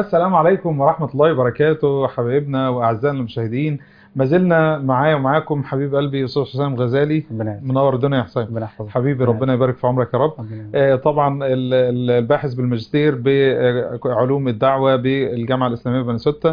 السلام عليكم ورحمة الله وبركاته حبايبنا وأعزائنا المشاهدين ما زلنا معايا ومعاكم حبيب قلبي أستاذ حسام غزالي ربنا يعزك. منور الدنيا يا حسام ربنا يحفظك حبيبي ربنا ربنا يبارك في عمرك يا رب ربنا يعزك. آه، طبعا ال- ال- الباحث بالماجستير بعلوم الدعوة بالجامعة الإسلامية بنسوتا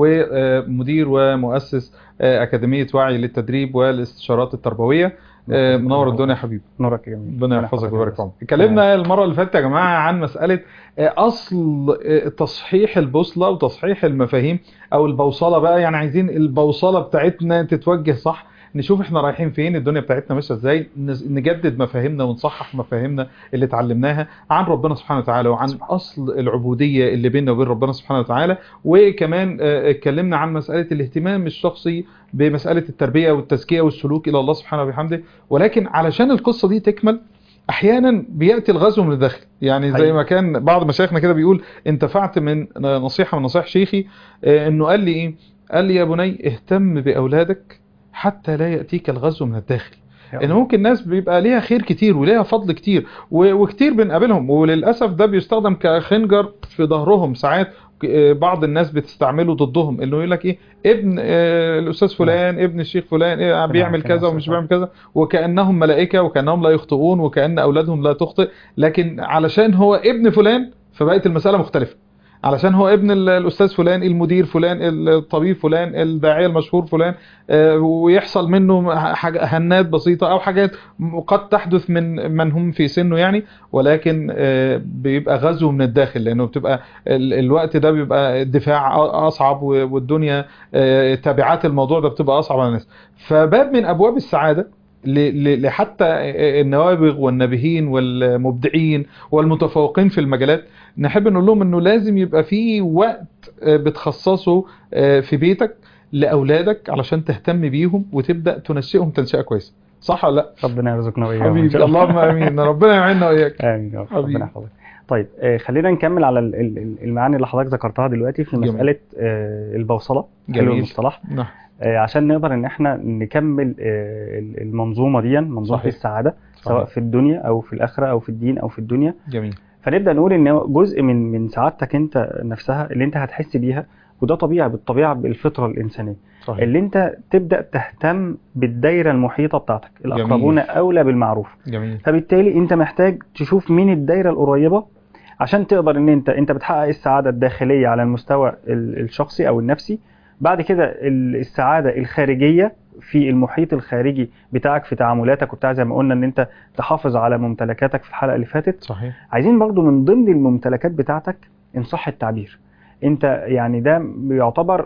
ومدير ومؤسس آه، أكاديمية وعي للتدريب والاستشارات التربوية آه، منور الدنيا يا حبيبي نورك يا جميل ربنا يحفظك ويبارك في عمرك اتكلمنا المره اللي فاتت يا جماعه عن مساله آه، اصل آه، تصحيح البوصله وتصحيح المفاهيم او البوصله بقى يعني عايزين البوصله بتاعتنا تتوجه صح نشوف احنا رايحين فين الدنيا بتاعتنا ماشيه ازاي نز- نجدد مفاهيمنا ونصحح مفاهيمنا اللي اتعلمناها عن ربنا سبحانه وتعالى وعن اصل العبوديه اللي بيننا وبين ربنا سبحانه وتعالى وكمان آه، اتكلمنا عن مساله الاهتمام الشخصي بمساله التربيه والتزكيه والسلوك الى الله سبحانه وبحمده ولكن علشان القصه دي تكمل احيانا بياتي الغزو من الداخل يعني زي حقيقي. ما كان بعض مشايخنا كده بيقول انتفعت من نصيحه من نصائح شيخي آه، انه قال لي ايه قال لي يا بني اهتم باولادك حتى لا ياتيك الغزو من الداخل يا ان الله. ممكن ناس بيبقى ليها خير كتير وليها فضل كتير و- وكتير بنقابلهم وللاسف ده بيستخدم كخنجر في ظهرهم ساعات آه، بعض الناس بتستعمله ضدهم انه يقول لك ايه ابن آه، الاستاذ فلان ابن الشيخ فلان إيه بيعمل كلام كذا ومش صح. بيعمل كذا وكانهم ملائكه وكانهم لا يخطئون وكان اولادهم لا تخطئ لكن علشان هو ابن فلان فبقت المساله مختلفه علشان هو ابن ال- الاستاذ فلان المدير فلان الطبيب فلان الداعيه المشهور فلان آه، ويحصل منه حاجة هنات بسيطه او حاجات قد تحدث من من هم في سنه يعني ولكن آه، بيبقى غزو من الداخل لانه بتبقى ال- الوقت ده بيبقى الدفاع أ- اصعب و- والدنيا آه، تبعات الموضوع ده بتبقى اصعب على الناس فباب من ابواب السعاده ل- ل- لحتى النوابغ والنابهين والمبدعين والمتفوقين في المجالات نحب نقول لهم انه لازم يبقى في وقت آه، بتخصصه آه، في بيتك لاولادك علشان تهتم بيهم وتبدا تنشئهم تنشئه كويسه صح ولا لا ربنا يرزقنا واياهم إن حبيبي شاء الله. اللهم امين ربنا يعيننا واياك امين يا رب حبيبي. ربنا يحفظك طيب آه، خلينا نكمل على ال- ال- المعاني اللي حضرتك ذكرتها دلوقتي في جميل. مساله آه، البوصله حلو جميل. المصطلح نعم آه، عشان نقدر ان احنا نكمل آه، ال- المنظومه دي منظومه صحيح. السعاده سواء صحيح. في الدنيا او في الاخره او في الدين او في الدنيا جميل فنبدا نقول ان جزء من من سعادتك انت نفسها اللي انت هتحس بيها وده طبيعي بالطبيعه بالفطره الانسانيه صحيح اللي انت تبدا تهتم بالدايره المحيطه بتاعتك جميل. الاقربون اولى بالمعروف جميل فبالتالي انت محتاج تشوف مين الدايره القريبه عشان تقدر ان انت انت بتحقق السعاده الداخليه على المستوى ال- الشخصي او النفسي بعد كده ال- السعاده الخارجيه في المحيط الخارجي بتاعك في تعاملاتك وبتاع زي ما قلنا ان انت تحافظ على ممتلكاتك في الحلقه اللي فاتت صحيح عايزين برضو من ضمن الممتلكات بتاعتك ان صح التعبير انت يعني ده بيعتبر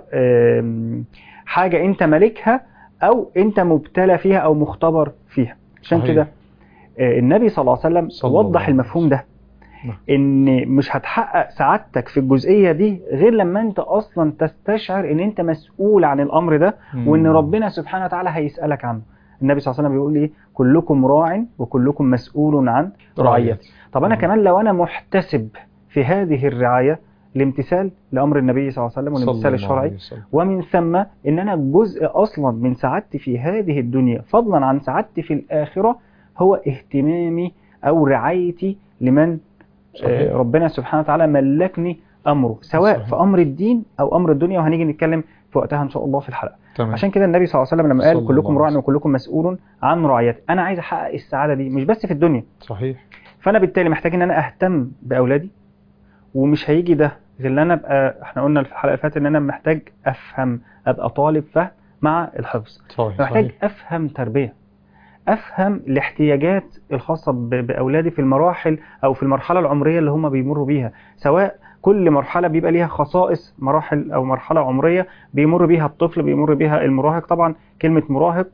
آم، حاجه انت مالكها او انت مبتلى فيها او مختبر فيها عشان صحيح. كده آه، النبي صلى الله عليه وسلم صلى الله وضح عليه المفهوم ده نعم. ان مش هتحقق سعادتك في الجزئيه دي غير لما انت اصلا تستشعر ان انت مسؤول عن الامر ده وان مم. ربنا سبحانه وتعالى هيسالك عنه النبي صلى الله عليه وسلم بيقول ايه كلكم راع وكلكم مسؤول عن رعيته طب انا مم. كمان لو انا محتسب في هذه الرعايه الامتثال لامر النبي صلى الله عليه وسلم صلى والامتثال الله عليه الشرعي وسلم. ومن ثم ان انا جزء اصلا من سعادتي في هذه الدنيا فضلا عن سعادتي في الاخره هو اهتمامي او رعايتي لمن صحيح. آه، ربنا سبحانه وتعالى ملكني امره سواء صحيح. في امر الدين او امر الدنيا وهنيجي نتكلم في وقتها ان شاء الله في الحلقه تمام عشان كده النبي صلى الله عليه وسلم لما صلى قال الله كلكم عليه راع وسلم. وكلكم مسؤول عن رعيته انا عايز احقق السعاده دي مش بس في الدنيا صحيح فانا بالتالي محتاج ان انا اهتم باولادي ومش هيجي ده غير ان انا ابقى احنا قلنا في الحلقه اللي فاتت ان انا محتاج افهم ابقى طالب فهم مع الحفظ صحيح محتاج صحيح افهم تربيه افهم الاحتياجات الخاصه ب- باولادي في المراحل او في المرحله العمريه اللي هم بيمروا بيها سواء كل مرحله بيبقى ليها خصائص مراحل او مرحله عمريه بيمر بيها الطفل بيمر بيها المراهق طبعا كلمه مراهق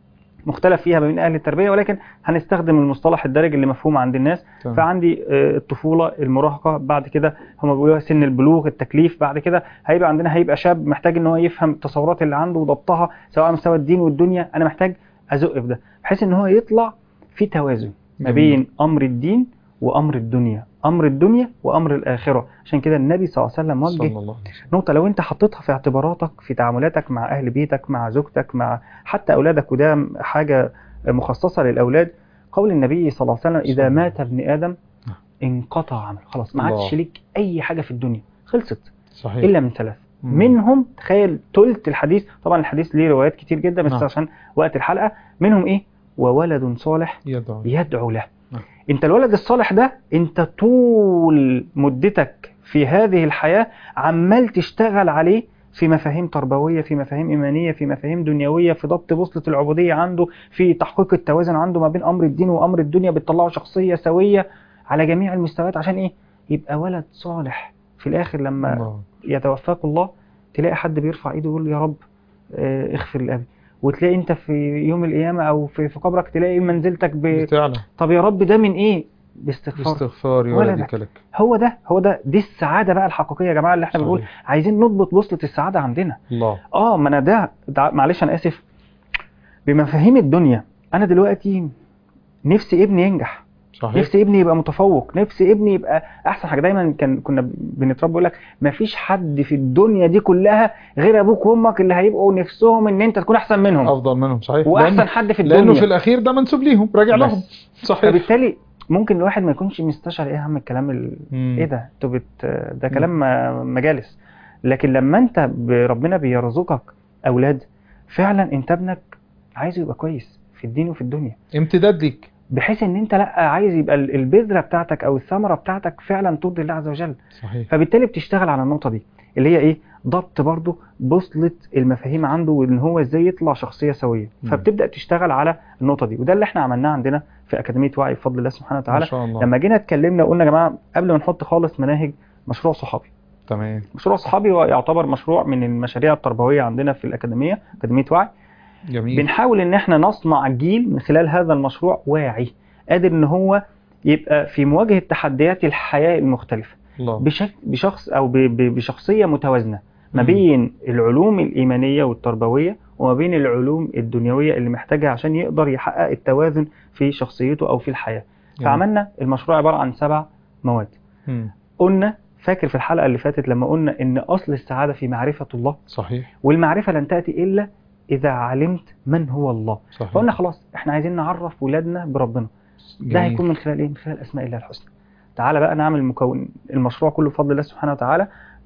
مختلف فيها ما بين اهل التربيه ولكن هنستخدم المصطلح الدارج اللي مفهوم عند الناس تمام. فعندي آه، الطفوله المراهقه بعد كده هم بيقولوها سن البلوغ التكليف بعد كده هيبقى عندنا هيبقى شاب محتاج ان هو يفهم التصورات اللي عنده وضبطها سواء على مستوى الدين والدنيا انا محتاج ازق في ده بحيث ان هو يطلع في توازن ما جميل. بين امر الدين وامر الدنيا امر الدنيا وامر الاخره عشان كده النبي صلى الله عليه وسلم وجه صلى الله عليه وسلم نقطة لو أنت حطيتها في اعتباراتك في تعاملاتك مع أهل بيتك مع زوجتك مع حتى أولادك وده حاجة مخصصة للأولاد قول النبي صلى الله عليه وسلم إذا مات ابن آدم انقطع عمله خلاص ما الله. عادش ليك أي حاجة في الدنيا خلصت صحيح الا من ثلاث مم. منهم تخيل ثلث الحديث طبعا الحديث ليه روايات كتير جدا بس نعم. عشان وقت الحلقه منهم ايه وولد صالح يدعو يدعو له نعم. انت الولد الصالح ده انت طول مدتك في هذه الحياة عمال تشتغل عليه في مفاهيم تربوية في مفاهيم إيمانية في مفاهيم دنيوية في ضبط بوصلة العبودية عنده في تحقيق التوازن عنده ما بين أمر الدين وأمر الدنيا بتطلعه شخصية سوية على جميع المستويات عشان إيه يبقى ولد صالح في الآخر لما الله. يتوفاك الله تلاقي حد بيرفع ايده ويقول يا رب آه، اغفر لأبي وتلاقي انت في يوم القيامة او في في قبرك تلاقي منزلتك ب... بتعلى طب يا رب ده من ايه باستغفار باستغفاري ولدك. ولدك لك هو ده هو ده دي السعادة بقى الحقيقية يا جماعة اللي احنا بنقول صحيح. عايزين نضبط بوصلة السعادة عندنا الله اه ما انا ده, ده معلش انا اسف بمفاهيم الدنيا انا دلوقتي نفسي ابني ينجح صحيح نفسي ابني يبقى متفوق نفسي ابني يبقى احسن حاجه دايما كان كنا بنتربى يقول لك مفيش حد في الدنيا دي كلها غير ابوك وامك اللي هيبقوا نفسهم ان انت تكون احسن منهم افضل منهم صحيح واحسن لأن- حد في لانه الدنيا في الاخير ده منسوب ليهم راجع بس. لهم صحيح فبالتالي ممكن الواحد ما يكونش مستشعر ايه يا عم الكلام ال... مم. ايه ده انتوا بت... ده كلام م- مجالس لكن لما انت ب- ربنا بيرزقك اولاد فعلا انت ابنك عايزه يبقى كويس في الدين وفي الدنيا امتداد ليك بحيث ان انت لا عايز يبقى ال- البذره بتاعتك او الثمره بتاعتك فعلا ترضي الله عز وجل صحيح فبالتالي بتشتغل على النقطه دي اللي هي ايه ضبط برضه بوصله المفاهيم عنده وان هو ازاي يطلع شخصيه سويه مم. فبتبدا تشتغل على النقطه دي وده اللي احنا عملناه عندنا في اكاديميه وعي بفضل الله سبحانه ما وتعالى شاء الله لما جينا اتكلمنا وقلنا يا جماعه قبل ما نحط خالص مناهج مشروع صحابي تمام مشروع صحابي هو يعتبر مشروع من المشاريع التربويه عندنا في الاكاديميه اكاديميه وعي جميل بنحاول ان احنا نصنع جيل من خلال هذا المشروع واعي قادر ان هو يبقى في مواجهه تحديات الحياه المختلفه الله بشك بشخص او ب- ب- بشخصيه متوازنه ما مم. بين العلوم الايمانيه والتربويه وما بين العلوم الدنيويه اللي محتاجها عشان يقدر يحقق التوازن في شخصيته او في الحياه جميل. فعملنا المشروع عباره عن سبع مواد مم. قلنا فاكر في الحلقه اللي فاتت لما قلنا ان اصل السعاده في معرفه الله صحيح والمعرفه لن تاتي الا اذا علمت من هو الله صحيح فقلنا خلاص احنا عايزين نعرف ولادنا بربنا ده جميل. هيكون من خلال ايه من خلال اسماء الله الحسنى تعالى بقى نعمل مكون المشروع كله بفضل الله سبحانه وتعالى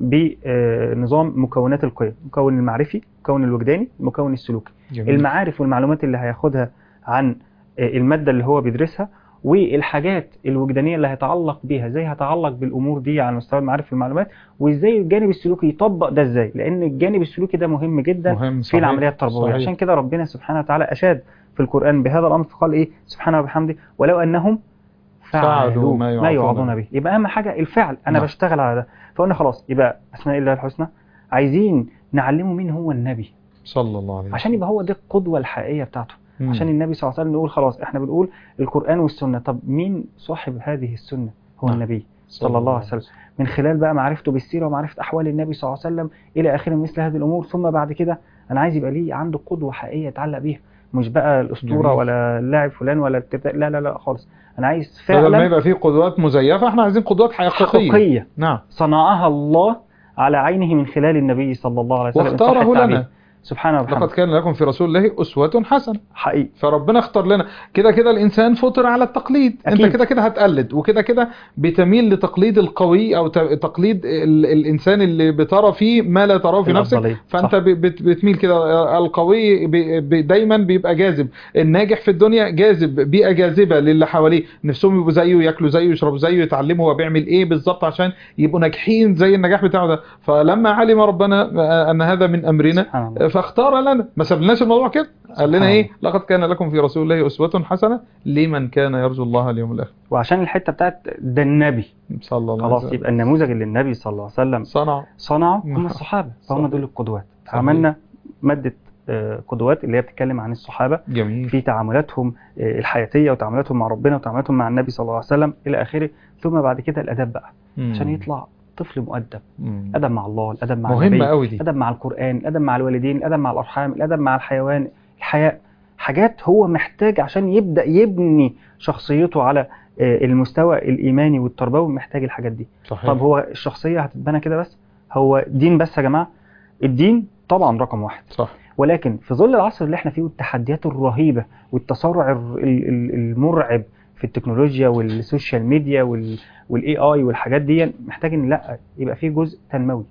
بنظام مكونات القيم المكون المعرفي المكون الوجداني المكون السلوكي جميل. المعارف والمعلومات اللي هياخدها عن آه، المادة اللي هو بيدرسها والحاجات الوجدانية اللي هيتعلق بيها ازاي هيتعلق بالامور دي على مستوى المعارف والمعلومات وازاي الجانب السلوكي يطبق ده ازاي لان الجانب السلوكي ده مهم جدا مهم في صحيح. العمليه التربويه صحيح. عشان كده ربنا سبحانه وتعالى اشاد في القران بهذا الامر فقال ايه سبحانه وبحمده ولو انهم فعلوا فعلوا ما ما يوعظون يوعظون به يبقى اهم حاجه الفعل انا نعم. بشتغل على ده فقلنا خلاص يبقى اسماء الله الحسنى عايزين نعلمه مين هو النبي صلى الله عليه وسلم عشان يبقى هو دي القدوه الحقيقيه بتاعته مم. عشان النبي صلى الله عليه وسلم نقول خلاص احنا بنقول القران والسنه طب مين صاحب هذه السنه هو نعم. النبي صلى الله عليه وسلم من خلال بقى معرفته بالسيره ومعرفه احوال النبي صلى الله عليه وسلم الى اخره من مثل هذه الامور ثم بعد كده انا عايز يبقى ليه عنده قدوه حقيقيه يتعلق بيها مش بقى الاسطوره جميل. ولا اللاعب فلان ولا التبت... لا لا لا خالص انا عايز بدل ما فعلا يبقى فيه قدوات مزيفة احنا عايزين قدوات حقيقية حقيقيه نعم صنعها الله على عينه من خلال النبي صلى الله عليه وسلم إن صح واختاره التعبير. لنا سبحانه لقد وبحمده كان لكم في رسول الله أسوة حسنة حقيقي فربنا اختار لنا كده كده الانسان فطر على التقليد أكيد. انت كده كده هتقلد وكده كده بتميل لتقليد القوي او ت- تقليد ال- الانسان اللي بترى فيه ما لا تراه في نفسك الأفضلية. فانت صح. ب- بت- بتميل كده القوي ب- ب- دايما بيبقى جاذب الناجح في الدنيا جاذب بيئه جاذبه للي حواليه نفسهم يبقوا زيه ياكلوا زيه يشربوا زيه يتعلموا هو بيعمل ايه بالظبط عشان يبقوا ناجحين زي النجاح بتاعه ده فلما علم ربنا ان هذا من امرنا سبحان الله فاختار لنا ما سابلناش الموضوع كده قال لنا سبحان ايه لقد كان لكم في رسول الله اسوه حسنه لمن كان يرجو الله اليوم الاخر وعشان الحته بتاعت ده النبي صلى الله عليه خلاص وسلم يبقى النموذج اللي النبي صلى الله عليه وسلم صنع صنعوا هم نعم. الصحابه صحيح. فهم دول القدوات صحيح. عملنا ماده آه، قدوات اللي هي بتتكلم عن الصحابه جميل في تعاملاتهم آه، الحياتيه وتعاملاتهم مع ربنا وتعاملاتهم مع النبي صلى الله عليه وسلم الى اخره ثم بعد كده الاداب بقى مم. عشان يطلع طفل مؤدب مم. ادب مع الله الادب مع مهمه النبي قوي دي الادب مع القران الادب مع الوالدين الادب مع الارحام الادب مع الحيوان الحياء حاجات هو محتاج عشان يبدا يبني شخصيته على آه، المستوى الايماني والتربوي محتاج الحاجات دي صحيح طب هو الشخصيه هتتبنى كده بس هو دين بس يا جماعه الدين طبعا رقم واحد صح ولكن في ظل العصر اللي احنا فيه والتحديات الرهيبه والتسارع الر- ال- ال- المرعب في التكنولوجيا والسوشيال ميديا والاي اي والحاجات دي محتاج ان لا يبقى فيه جزء تنموي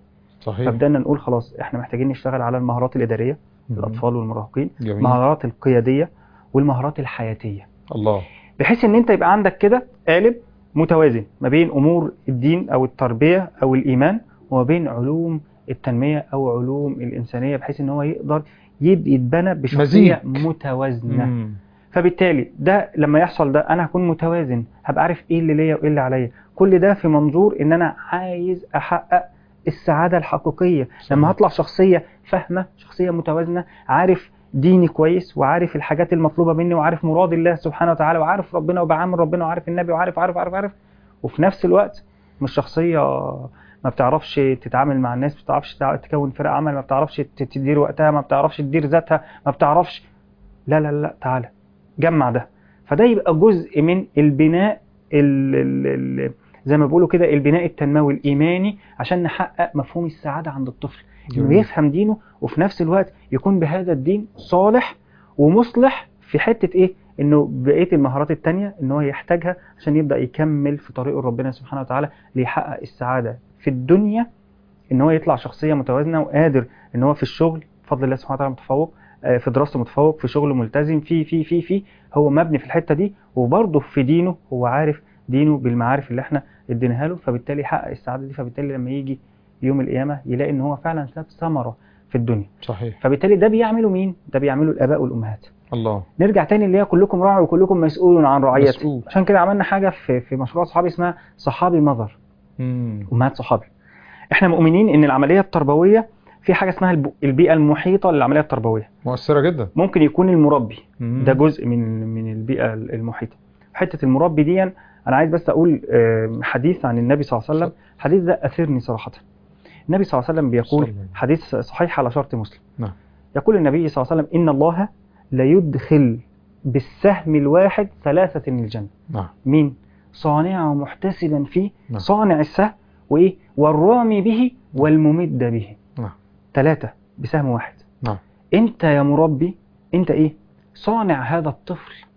صحيح فبدأنا نقول خلاص احنا محتاجين نشتغل على المهارات الإدارية مم. للأطفال والمراهقين جميل المهارات القيادية والمهارات الحياتية الله بحيث ان انت يبقى عندك كده قالب متوازن ما بين امور الدين او التربيه او الايمان وما بين علوم التنميه او علوم الانسانيه بحيث ان هو يقدر يبقى يتبنى بشخصيه مزيج. متوازنه مم. فبالتالي ده لما يحصل ده انا هكون متوازن هبقى عارف ايه اللي ليا وايه اللي عليا كل ده في منظور ان انا عايز احقق السعاده الحقيقيه لما هطلع شخصيه فاهمه شخصيه متوازنه عارف ديني كويس وعارف الحاجات المطلوبه مني وعارف مراد الله سبحانه وتعالى وعارف ربنا وبعامل ربنا وعارف النبي وعارف عارف عارف عارف وفي نفس الوقت مش شخصيه ما بتعرفش تتعامل مع الناس ما بتعرفش تع- تكون فرق عمل ما بتعرفش ت- تدير وقتها ما بتعرفش تدير ذاتها ما بتعرفش لا لا لا تعالى جمع ده فده يبقى جزء من البناء ال ال ال زي ما بيقولوا كده البناء التنموي الايماني عشان نحقق مفهوم السعاده عند الطفل انه جميل. يفهم دينه وفي نفس الوقت يكون بهذا الدين صالح ومصلح في حته ايه انه بقيه المهارات التانية ان هو يحتاجها عشان يبدا يكمل في طريقه ربنا سبحانه وتعالى ليحقق السعاده في الدنيا ان هو يطلع شخصيه متوازنه وقادر ان هو في الشغل بفضل الله سبحانه وتعالى متفوق آه، في دراسته متفوق في شغله ملتزم في في في في هو مبني في الحته دي وبرضه في دينه هو عارف دينه بالمعارف اللي احنا اديناها له فبالتالي يحقق السعاده دي فبالتالي لما يجي يوم القيامه يلاقي ان هو فعلا ساب ثمره في الدنيا صحيح فبالتالي ده بيعمله مين ده بيعمله الاباء والامهات الله نرجع تاني اللي هي كلكم راع وكلكم مسؤول عن رعيته مسؤول. عشان كده عملنا حاجه في في مشروع صحابي اسمها صحابي مذر مم. امهات صحابي احنا مؤمنين ان العمليه التربويه في حاجه اسمها الب- البيئه المحيطه للعمليه التربويه مؤثرة جدا ممكن يكون المربي مم. ده جزء من من البيئه المحيطه حته المربي دي انا عايز بس اقول آم، حديث عن النبي صلى الله عليه وسلم الحديث ده اثرني صراحه النبي صلى الله عليه وسلم بيقول صلى الله. حديث صحيح على شرط مسلم نعم. يقول النبي صلى الله عليه وسلم ان الله لا يدخل بالسهم الواحد ثلاثه الجنه نعم مين صانعا ومحتسبا فيه نعم. صانع السهم وايه والرامي به والممد به نعم. ثلاثه بسهم واحد نعم انت يا مربي انت ايه صانع هذا الطفل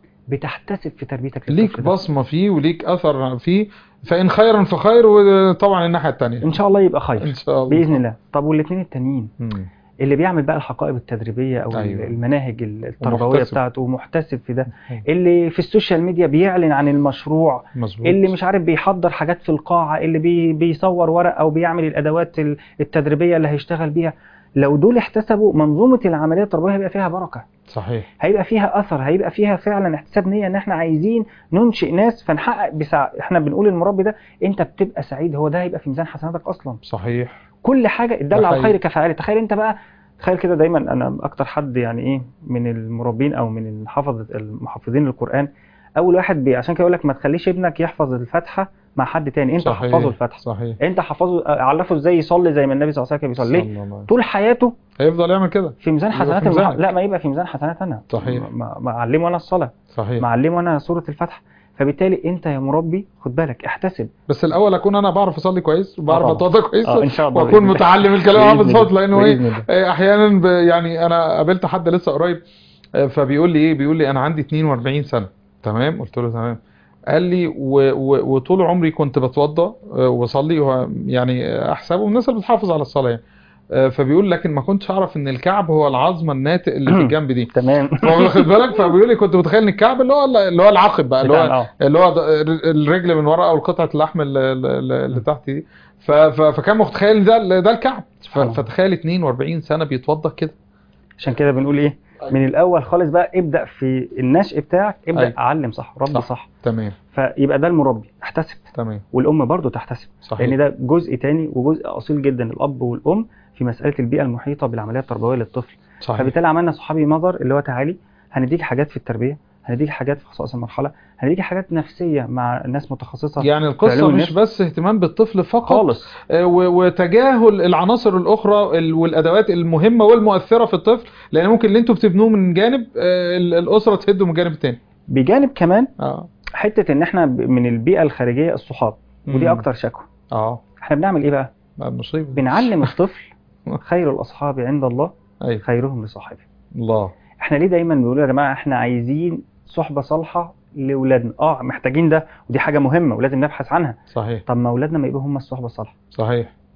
بتحتسب في تربيتك ليك للطفل ده. بصمة فيه وليك أثر فيه فإن خيرا فخير وطبعا الناحية التانية ان شاء الله يبقى خير إن شاء الله باذن الله طب والاثنين التانيين مم. اللي بيعمل بقى الحقائب التدريبيه او أيوة. المناهج التربويه ومحتسب. بتاعته ومحتسب في ده أيوة. اللي في السوشيال ميديا بيعلن عن المشروع مظبوط اللي مش عارف بيحضر حاجات في القاعة اللي بي بيصور ورق أو بيعمل الأدوات ال- التدريبية اللي هيشتغل بيها لو دول احتسبوا منظومة العملية التربوية هيبقى فيها بركة صحيح هيبقى فيها أثر هيبقى فيها فعلا احتساب نية إن إحنا عايزين ننشئ ناس فنحقق بسع... إحنا بنقول المربي ده أنت بتبقى سعيد هو ده هيبقى في ميزان حسناتك أصلا صحيح كل حاجة ده الدل على حقيقي. الخير كفاعله تخيل أنت بقى تخيل كده دايما أنا أكتر حد يعني إيه من المربين أو من الحفظ المحافظين للقرآن أول واحد بي... عشان كده يقول لك ما تخليش ابنك يحفظ الفاتحة مع حد تاني أنت صحيح. حفظه الفاتحة صحيح انت حفظه عرفه ازاي يصلي زي ما النبي صلى الله عليه وسلم كان بيصلي ليه صلى الله عليه طول حياته هيفضل يعمل كده في ميزان يبقى حسنات في المح... ميزانك. لا ما يبقى في ميزان حسنات انا صحيح. ما ما اعلمه انا الصلاه صحيح ما اعلمه انا سوره الفتح فبالتالي انت يا مربي خد بالك احتسب بس الاول اكون انا بعرف اصلي كويس وبعرف طبعا. اتوضى كويس اه ان شاء الله واكون بإذن الله. متعلم الكلام اه بإذن بالظبط الله. لانه ايه بإذن الله. إيه، احيانا ب- يعني انا قابلت حد لسه قريب آه، فبيقول لي ايه بيقول لي انا عندي 42 سنه تمام قلت له تمام قال لي و و وطول عمري كنت بتوضى آه، واصلي وهو يعني احسبه من الناس اللي بتحافظ على الصلاه يعني آه، فبيقول لكن ما كنتش اعرف ان الكعب هو العظمه الناتئ اللي في الجنب دي تمام هو واخد بالك فبيقول لي كنت متخيل ان الكعب اللي هو اللي هو العقب بقى اللي بتاع- هو اه اللي هو ده- الرجل من ورا او قطعه اللحم اللي, اللي اللي تحت دي ف- ف- فكان متخيل إن ده ده الكعب ف- سبحان الله. فتخيل 42 سنه بيتوضى كده عشان كده بنقول ايه من الاول خالص بقى ابدا في النشء بتاعك ابدا أيوة. علم صح ربي صح. صح. صح تمام فيبقى ده المربي احتسب تمام والام برضو تحتسب صحيح لان ده جزء تاني وجزء اصيل جدا الاب والام في مساله البيئه المحيطه بالعمليه التربويه للطفل صحيح فبالتالي عملنا صحابي مظهر اللي هو تعالي هنديك حاجات في التربيه هنديك حاجات في خصائص المرحله هنديك حاجات نفسيه مع ناس متخصصه يعني في القصه علوم مش النفس. بس اهتمام بالطفل فقط خالص آه، و- وتجاهل العناصر الاخرى ال- والادوات المهمه والمؤثره في الطفل لان ممكن اللي انتوا بتبنوه من جانب آه، ال- الاسره تهده من جانب تاني بجانب كمان اه حته ان احنا ب- من البيئه الخارجيه الصحاب ودي مم. اكتر شكوى اه احنا بنعمل ايه بقى ده مصيبه بنعلم الطفل خير الاصحاب عند الله ايوه خيرهم لصاحبه الله احنا ليه دايما بنقول يا جماعه احنا عايزين صحبه صالحه لاولادنا اه محتاجين ده ودي حاجه مهمه ولازم نبحث عنها صحيح طب ما اولادنا ما يبقوا هم الصحبه الصالحه صحيح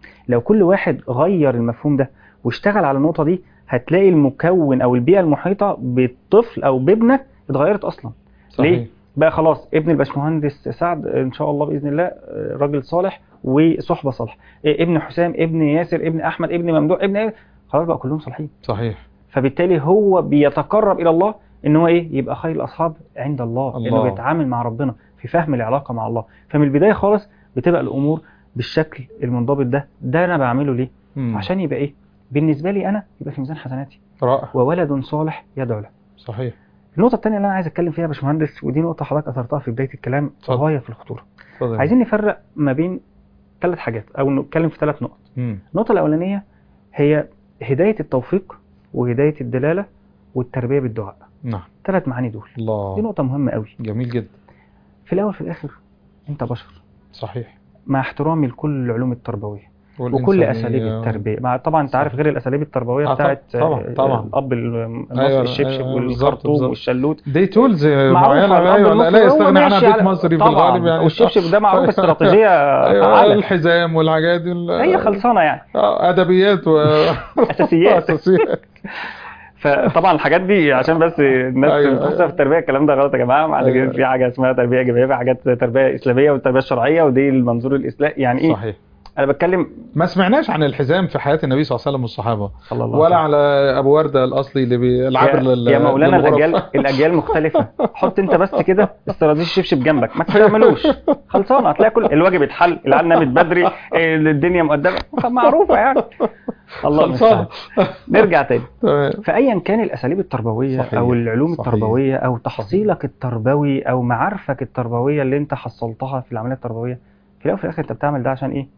لو كل واحد غير المفهوم ده واشتغل على النقطه دي هتلاقي المكون او البيئه المحيطه بالطفل او بابنك اتغيرت اصلا ليه؟ بقى خلاص ابن الباشمهندس سعد ان شاء الله باذن الله آه، راجل صالح وصحبه صالحه إيه، ابن حسام ابن ياسر ابن احمد ابن ممدوح ابن إيه؟ خلاص بقى كلهم صالحين صحيح فبالتالي هو بيتقرب الى الله ان هو ايه يبقى خير الاصحاب عند الله, الله. انه بيتعامل مع ربنا في فهم العلاقه مع الله فمن البدايه خالص بتبقى الامور بالشكل المنضبط ده ده انا بعمله ليه مم. عشان يبقى ايه بالنسبه لي انا يبقى في ميزان حسناتي رائع وولد صالح يدعو له صحيح النقطه الثانيه اللي انا عايز اتكلم فيها يا باشمهندس ودي نقطه حضرتك اثرتها في بدايه الكلام اتفضل. غايه في الخطوره اتفضل. عايزين نفرق ما بين ثلاث حاجات او نتكلم في ثلاث نقط مم. النقطه الاولانيه هي هدايه التوفيق وهدايه الدلاله والتربيه بالدعاء نعم ثلاث معاني دول دي الله نقطه مهمه قوي جميل جدا في الاول في الاخر انت بشر صحيح مع احترامي لكل العلوم التربويه وكل والإنسانية. اساليب التربيه مع طبعا انت عارف صح. غير الاساليب التربويه آه، بتاعت طبعاً، آه، طبعاً. الاب المصري أيوة، الشبشب أيوة، بالظبط، والخرطوم بالظبط. والشلوت دي تولز معروفة، معينه الأب ايوه لا, المصري لا هو يستغني عنها ماشي بيت على- مصري في طبعاً، الغالب يعني والشبشب ده معروف استراتيجيه ايوه فعاله الحزام والحاجات دي ال- هي خلصانه يعني آه، ادبيات و اساسيات اساسيات فطبعا الحاجات دي عشان بس الناس أيوة، اللي بتخش أيوة. في التربيه الكلام ده غلط يا جماعه معلش أيوة. في حاجه اسمها تربيه ايجابيه في حاجات تربيه اسلاميه والتربيه الشرعيه ودي المنظور الاسلامي يعني ايه صحيح انا بتكلم ما سمعناش عن الحزام في حياه النبي صلى الله عليه وسلم والصحابه صلى الله ولا عليه على ابو ورده الاصلي اللي بالعبر يا, لل يا مولانا للغرف. الاجيال الاجيال مختلفه حط انت بس كده استراتيجيه الشبشب جنبك ما تعملوش خلصانه هتلاقي كل الواجب اتحل العيال نامت بدري إيه، الدنيا مقدمه معروفه يعني الله خلصان المستعان نرجع تاني تمام فايا كان الاساليب التربويه صحيح، او العلوم صحيح. التربويه او تحصيلك التربوي او معارفك التربويه اللي انت حصلتها في العمليه التربويه في الاول وفي الاخر انت بتعمل ده عشان ايه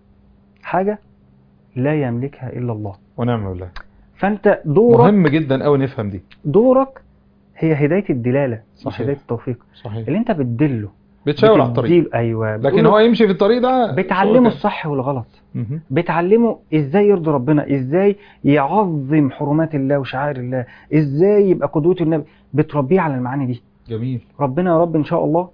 حاجه لا يملكها الا الله ونعم بالله فانت دورك مهم جدا قوي نفهم دي دورك هي هدايه الدلاله مش صحيح. هدايه التوفيق صحيح اللي انت بتدله بتشاور على الطريق بتديله- ايوه لكن بتقوله- هو يمشي في الطريق ده بتعلمه الصح والغلط مهم. بتعلمه ازاي يرضي ربنا ازاي يعظم حرمات الله وشعائر الله ازاي يبقى قدوته النبي بتربيه على المعاني دي جميل ربنا يا رب ان شاء الله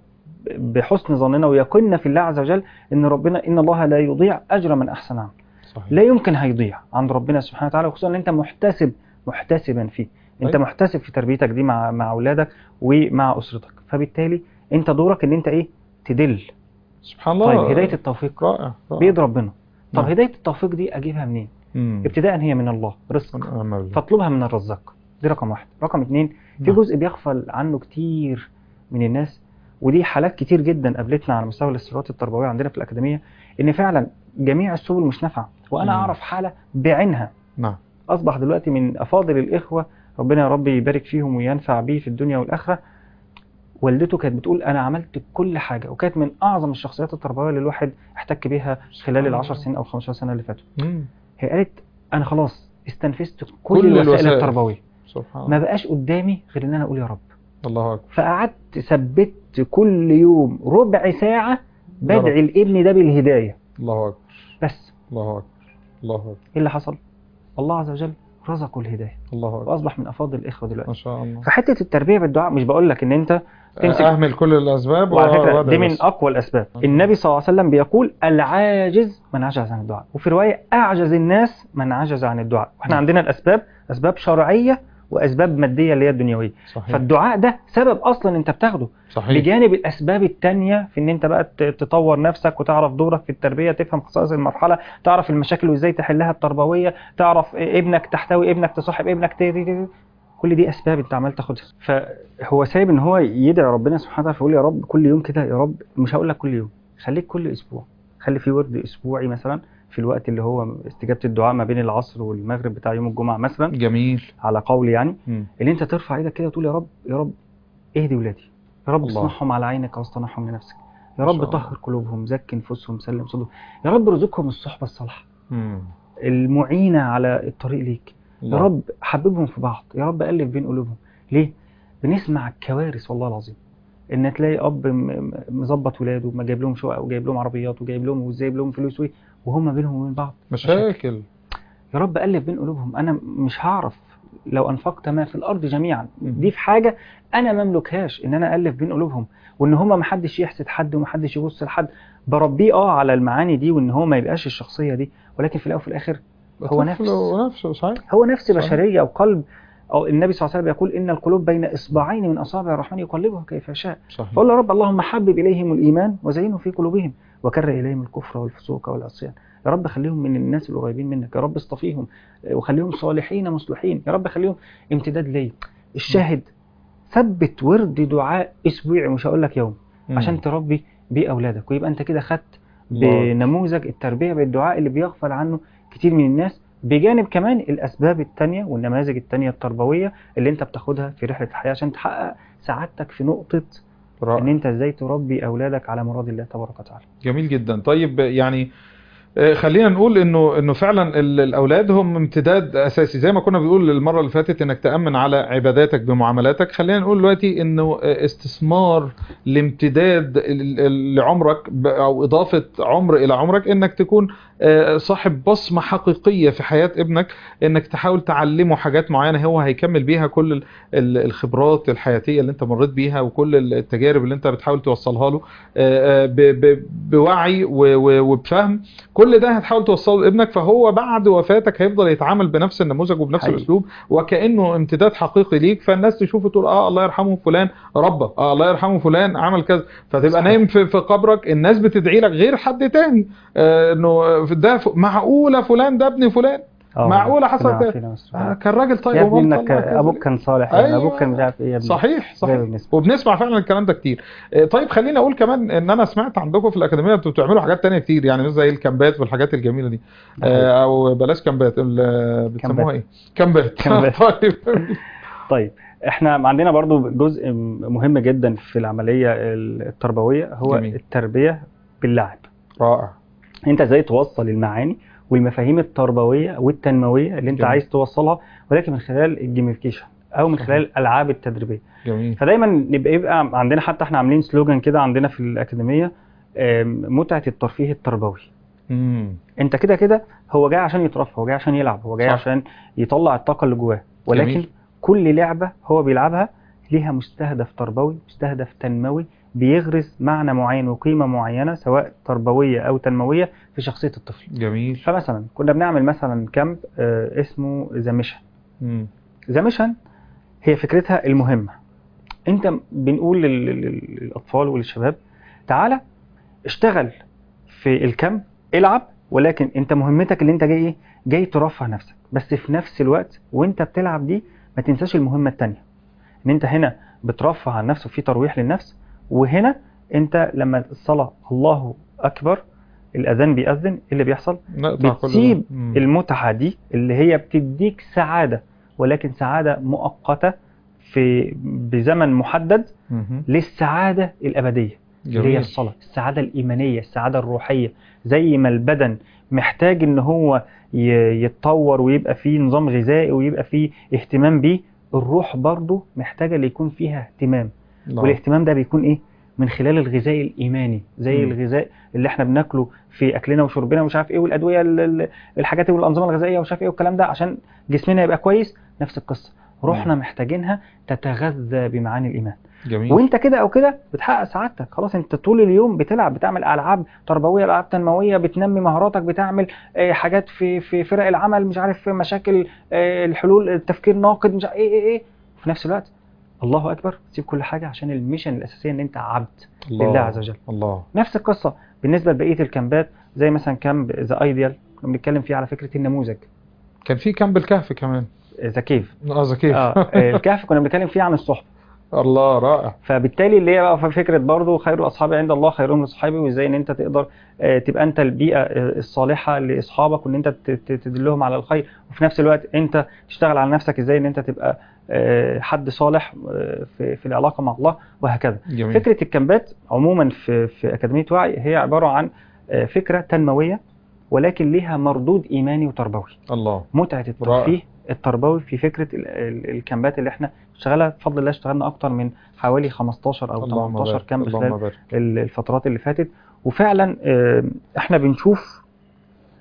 بحسن ظننا ويقيننا في الله عز وجل ان ربنا ان الله لا يضيع اجر من احسن عمل صحيح لا يمكن هيضيع عند ربنا سبحانه وتعالى وخصوصا ان انت محتسب محتسبا فيه انت أيوة. محتسب في تربيتك دي مع مع اولادك ومع اسرتك فبالتالي انت دورك ان انت ايه تدل سبحان الله طيب هدايه التوفيق رائع رائع. بيد ربنا طب نعم. هدايه التوفيق دي اجيبها منين مم. ابتداء هي من الله رزق ونعم بالله. فاطلبها من الرزاق دي رقم واحد رقم اتنين في نعم. جزء بيغفل عنه كتير من الناس ودي حالات كتير جدا قابلتنا على مستوى الاستشارات التربويه عندنا في الاكاديميه ان فعلا جميع السبل مش نافعه وانا مم. اعرف حاله بعينها نعم اصبح دلوقتي من افاضل الاخوه ربنا يا رب يبارك فيهم وينفع بيه في الدنيا والاخره والدته كانت بتقول انا عملت كل حاجه وكانت من اعظم الشخصيات التربويه اللي الواحد احتك بيها خلال العشر سنين او 15 سنه اللي فاتوا مم. هي قالت انا خلاص استنفذت كل, كل الوسائل الوسائل. التربويه سبحان ما الله بقاش قدامي غير ان انا اقول يا رب الله اكبر فقعدت ثبت كل يوم ربع ساعه يا رب. بدعي الابن ده بالهدايه الله اكبر بس الله اكبر الله اكبر ايه اللي حصل الله عز وجل رزقه الهدايه الله اكبر واصبح من افاضل الاخوه ما دلوقتي شاء الله فحته التربيه بالدعاء مش بقول لك ان انت تمسك اهمل كل الاسباب وعلى فكره وأدعي دي من بس. اقوى الاسباب آه. النبي صلى الله عليه وسلم بيقول العاجز من عجز عن الدعاء وفي روايه اعجز الناس من عجز عن الدعاء واحنا نعم. عندنا الاسباب اسباب شرعيه واسباب ماديه اللي هي الدنيويه صحيح فالدعاء ده سبب اصلا انت بتاخده صحيح بجانب الاسباب التانية في ان انت بقى ت- تطور نفسك وتعرف دورك في التربيه تفهم خصائص المرحله تعرف المشاكل وازاي تحلها التربويه تعرف ابنك تحتوي ابنك تصاحب ابنك ت- ت- ت- كل دي اسباب انت عمال تاخدها فهو سايب ان هو يدعي ربنا سبحانه وتعالى فيقول يا رب كل يوم كده يا رب مش هقول لك كل يوم خليك كل اسبوع خلي في ورد اسبوعي مثلا في الوقت اللي هو استجابه الدعاء ما بين العصر والمغرب بتاع يوم الجمعه مثلا جميل على قول يعني مم. اللي انت ترفع ايدك كده وتقول يا رب يا رب اهدي ولادي يا رب الله. اصنعهم على عينك واصطنعهم لنفسك يا ما رب شاء الله. طهر قلوبهم زكي نفوسهم سلم صدورهم يا رب ارزقهم الصحبه الصالحه مم. المعينه على الطريق ليك يا الله. رب حببهم في بعض يا رب الف بين قلوبهم ليه بنسمع الكوارث والله العظيم ان تلاقي اب م- م- مظبط ولاده ما جايب لهم شقق وجايب لهم عربيات وجايب لهم وجايب لهم فلوس وايه وهم بينهم وبين بعض مشاكل يا رب الف بين قلوبهم انا مش هعرف لو انفقت ما في الارض جميعا مم. دي في حاجه انا ما املكهاش ان انا الف بين قلوبهم وان هما ما حدش يحسد حد وما حدش يبص لحد بربيه اه على المعاني دي وان هو ما يبقاش الشخصيه دي ولكن في الاول وفي الاخر هو نفس. ونفسه صحيح هو نفس صحيح. بشريه وقلب او النبي صلى الله عليه وسلم يقول ان القلوب بين اصبعين من اصابع الرحمن يقلبها كيف يشاء صحيح فقول يا رب اللهم حبب اليهم الايمان وزينه في قلوبهم وكره اليهم الكفر والفسوق والعصيان يا رب خليهم من الناس القريبين منك يا رب اصطفيهم وخليهم صالحين مصلحين يا رب خليهم امتداد لي الشاهد ثبت ورد دعاء اسبوعي مش هقول لك يوم مم. عشان تربي بيه اولادك ويبقى انت كده خدت الله. بنموذج التربيه بالدعاء اللي بيغفل عنه كتير من الناس بجانب كمان الاسباب التانية والنماذج التانية التربويه اللي انت بتاخدها في رحله الحياه عشان تحقق سعادتك في نقطه رائع. ان انت ازاي تربي اولادك على مراد الله تبارك وتعالى جميل جدا طيب يعني آه، خلينا نقول انه انه فعلا ال- الاولاد هم امتداد اساسي زي ما كنا بنقول المره اللي فاتت انك تامن على عباداتك بمعاملاتك خلينا نقول دلوقتي انه آه، استثمار لامتداد ال- ال- لعمرك ب- او اضافه عمر الى عمرك انك تكون آه، صاحب بصمه حقيقيه في حياه ابنك انك تحاول تعلمه حاجات معينه هو هيكمل بيها كل ال- ال- الخبرات الحياتيه اللي انت مريت بيها وكل التجارب اللي انت بتحاول توصلها له آه، آه، ب- ب- بوعي و- و- وبفهم كل ده هتحاول توصله لابنك فهو بعد وفاتك هيفضل يتعامل بنفس النموذج وبنفس حقيقي. الاسلوب وكانه امتداد حقيقي ليك فالناس تشوفه تقول اه الله يرحمه فلان ربى اه الله يرحمه فلان عمل كذا فتبقى صحيح. نايم في, في قبرك الناس بتدعي لك غير حد تاني آه انه ده ف- معقوله فلان ده ابن فلان آه، معقولة حصل ربنا كده؟ يعافينا ويسترها. آه كان راجل طيب يا ابني ومام انك طلع كذا. ابوك كان صالح يعني أيوة. ابوك كان مش عارف ايه يا ابني صحيح زي ما صحيح بنسمع. وبنسمع فعلا الكلام ده كتير آه، طيب خليني اقول كمان ان انا سمعت عندكم في الاكاديميه انتوا بتعملوا حاجات تانية كتير يعني مثل زي الكامبات والحاجات الجميله دي آه، او بلاش كامبات ال- بتسموها ايه كامبات كامبات. طيب طيب احنا عندنا برضو جزء مهم جدا في العمليه التربويه هو جميل. التربيه باللعب رائع انت ازاي توصل المعاني والمفاهيم التربويه والتنمويه اللي انت جميل. عايز توصلها ولكن من خلال الجيميفيكيشن او من صحيح. خلال الالعاب التدريبيه جميل فدايما نبقى يبقى عندنا حتى احنا عاملين سلوجان كده عندنا في الاكاديميه آم، متعه الترفيه التربوي امم انت كده كده هو جاي عشان يترفه هو جاي عشان يلعب هو جاي صح. عشان يطلع الطاقه اللي جواه ولكن جميل. كل لعبه هو بيلعبها ليها مستهدف تربوي مستهدف تنموي بيغرس معنى معين وقيمه معينه سواء تربويه او تنمويه في شخصيه الطفل جميل فمثلا كنا بنعمل مثلا كامب آه، اسمه ذا ميشن مم. ذا ميشن هي فكرتها المهمه انت بنقول لل- لل- للاطفال وللشباب تعالى اشتغل في الكامب العب ولكن انت مهمتك اللي انت جاي ايه جاي ترفه نفسك بس في نفس الوقت وانت بتلعب دي ما تنساش المهمه التانية ان انت هنا بترفه عن نفسك في ترويح للنفس وهنا انت لما الصلاه الله اكبر الاذان بيأذن إيه اللي بيحصل نقطع كل ده. بتسيب مم. المتعة دي اللي هي بتديك سعادة ولكن سعادة مؤقتة في بزمن محدد مهم. للسعادة الأبدية اللي هي جميل الصلاة السعادة الإيمانية السعادة الروحية زي ما البدن محتاج إن هو ي- يتطور ويبقى فيه نظام غذائي ويبقى فيه اهتمام بيه الروح برضه محتاجة اللي يكون فيها اهتمام الله. والاهتمام ده بيكون ايه من خلال الغذاء الايماني زي مم. الغذاء اللي احنا بناكله في اكلنا وشربنا ومش عارف ايه والادويه ال- ال- الحاجات والانظمه الغذائيه ومش عارف ايه والكلام ده عشان جسمنا يبقى كويس نفس القصه روحنا محتاجينها تتغذى بمعاني الايمان جميل وانت كده او كده بتحقق سعادتك خلاص انت طول اليوم بتلعب بتعمل العاب تربويه العاب تنمويه بتنمي مهاراتك بتعمل آه، حاجات في في فرق العمل مش عارف في مشاكل آه، الحلول التفكير ناقد مش عارف ايه ايه ايه في نفس الوقت الله اكبر تسيب كل حاجه عشان الميشن الاساسيه ان انت عبد الله. لله عز وجل الله نفس القصه بالنسبه لبقيه الكامبات زي مثلا كامب ذا ايديال كنا بنتكلم فيه على فكره النموذج كان في كامب الكهف كمان ذا كيف اه ذا كيف اه آه، الكهف كنا بنتكلم فيه عن الصحبه الله رائع فبالتالي اللي هي بقى فكره برضو خير اصحابي عند الله خيرهم لاصحابي وازاي ان انت تقدر آه، تبقى انت البيئه آه، الصالحه لاصحابك وان انت ت- ت- تدلهم على الخير وفي نفس الوقت انت تشتغل على نفسك ازاي ان انت تبقى آه، حد صالح آه، في في العلاقه مع الله وهكذا جميل فكره الكامبات عموما في في اكاديميه وعي هي عباره عن آه، فكره تنمويه ولكن ليها مردود ايماني وتربوي الله متعه الترفيه التربوي في فكره ال- ال- الكامبات اللي احنا اشتغلها بفضل الله اشتغلنا اكتر من حوالي 15 او اللهم 18 بارك كامب اللهم خلال بارك ال- الفترات اللي فاتت وفعلا آه، احنا بنشوف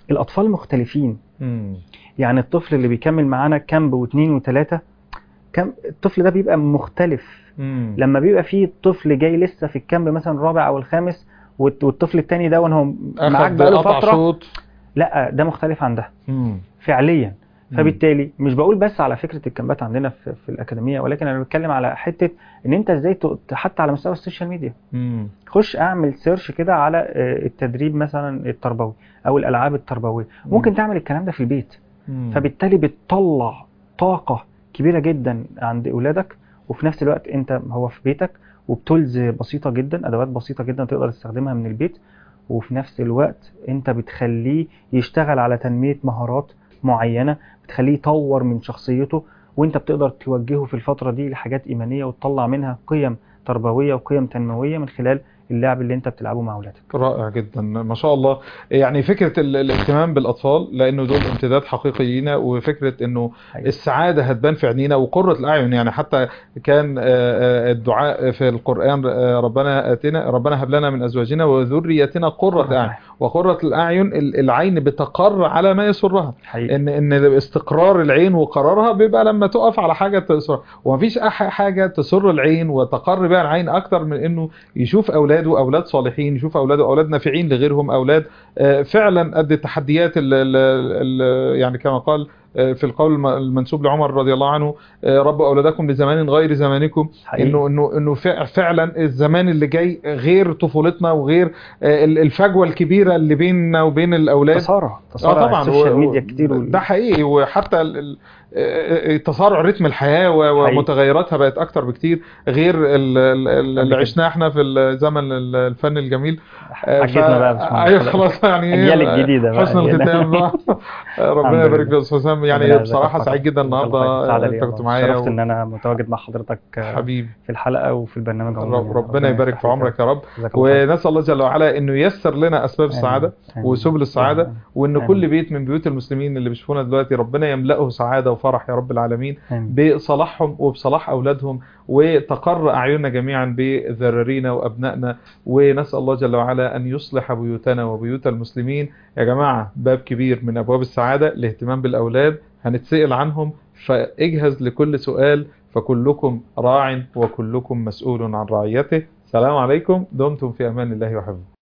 الاطفال مختلفين مم. يعني الطفل اللي بيكمل معانا كامب واثنين وثلاثه كم الطفل ده بيبقى مختلف مم. لما بيبقى فيه طفل جاي لسه في الكامب مثلا الرابع او الخامس والت- والطفل التاني ده وان هو معاك اخد بقاله قطع فتره شوط لا ده مختلف عن ده مم. فعليا مم. فبالتالي مش بقول بس على فكره الكامبات عندنا في, في الاكاديميه ولكن انا بتكلم على حته ان انت ازاي ت- حتى على مستوى السوشيال ميديا مم. خش اعمل سيرش كده على آه، التدريب مثلا التربوي او الالعاب التربويه ممكن تعمل الكلام ده في البيت مم. فبالتالي بتطلع طاقه كبيره جدا عند اولادك وفي نفس الوقت انت هو في بيتك وبتولز بسيطه جدا ادوات بسيطه جدا تقدر تستخدمها من البيت وفي نفس الوقت انت بتخليه يشتغل على تنميه مهارات معينه بتخليه يطور من شخصيته وانت بتقدر توجهه في الفتره دي لحاجات ايمانيه وتطلع منها قيم تربويه وقيم تنمويه من خلال اللعب اللي انت بتلعبه مع اولادك رائع جدا ما شاء الله يعني فكرة ال- الاهتمام بالأطفال لأنه دول امتداد حقيقي لينا وفكرة أنه حقيقي. السعادة هتبان في عينينا وقرة الأعين يعني حتى كان آه، آه، الدعاء في القرآن آه، ربنا آتنا ربنا هب لنا من أزواجنا وذريتنا قرة أعين وقرة الأعين ال- العين بتقر على ما يسرها حقيقي ان ان استقرار العين وقرارها بيبقى لما تقف على حاجه تسر ومفيش أح- حاجه تسر العين وتقر بها العين اكتر من انه يشوف اولاده اولاد صالحين يشوف اولاده اولاد نافعين لغيرهم اولاد آه، فعلا قد التحديات ال ال ال يعني كما قال آه، في القول الم- المنسوب لعمر رضي الله عنه آه، ربوا اولادكم لزمان غير زمانكم حقيقي. انه انه انه فع- فعلا الزمان اللي جاي غير طفولتنا وغير آه، ال- الفجوه الكبيره اللي بيننا وبين الاولاد تسارع تسارع اه طبعا السوشيال و- ميديا كتير وال- ده حقيقي وحتى ال- ال- آه، تسارع رتم الحياه و- حقيقي. ومتغيراتها بقت اكتر بكتير غير ال- ال- ال- اللي كده. عشناه احنا في الزمن ال- الفن الجميل آه، حجتنا ف- بقى يا باشمهندس. ايوه خلاص يعني إيه، الأجيال الجديدة بقى. حسن الختام بقى ربنا الحمد يبارك لله. فيك يا استاذ حسام ربنا يعني يجزاك بصراحه خير. سعيد جدا جزاك الله النهارده خير. سعادة انت لي كنت والله. معايا شرفت و- ان انا متواجد مع حضرتك آه، حبيبي في الحلقه وفي البرنامج عموما رب- يعني. ربنا يبارك في يفتح عمرك يا رب جزاك الله خير. ونسال الله جل وعلا انه ييسر لنا اسباب السعاده آمين. وسبل السعاده آمين. وان آمين. كل بيت من بيوت المسلمين اللي بيشوفونا دلوقتي ربنا يملأه سعاده وفرح يا رب العالمين آمين. بصلاحهم وبصلاح اولادهم وتقر اعيننا جميعا بذرارينا وابنائنا ونسال الله جل وعلا ان يصلح بيوتنا وبيوت المسلمين يا جماعه باب كبير من ابواب السعاده الاهتمام بالاولاد هنتسال عنهم فاجهز لكل سؤال فكلكم راع وكلكم مسؤول عن رعيته سلام عليكم دمتم في امان الله وحفظه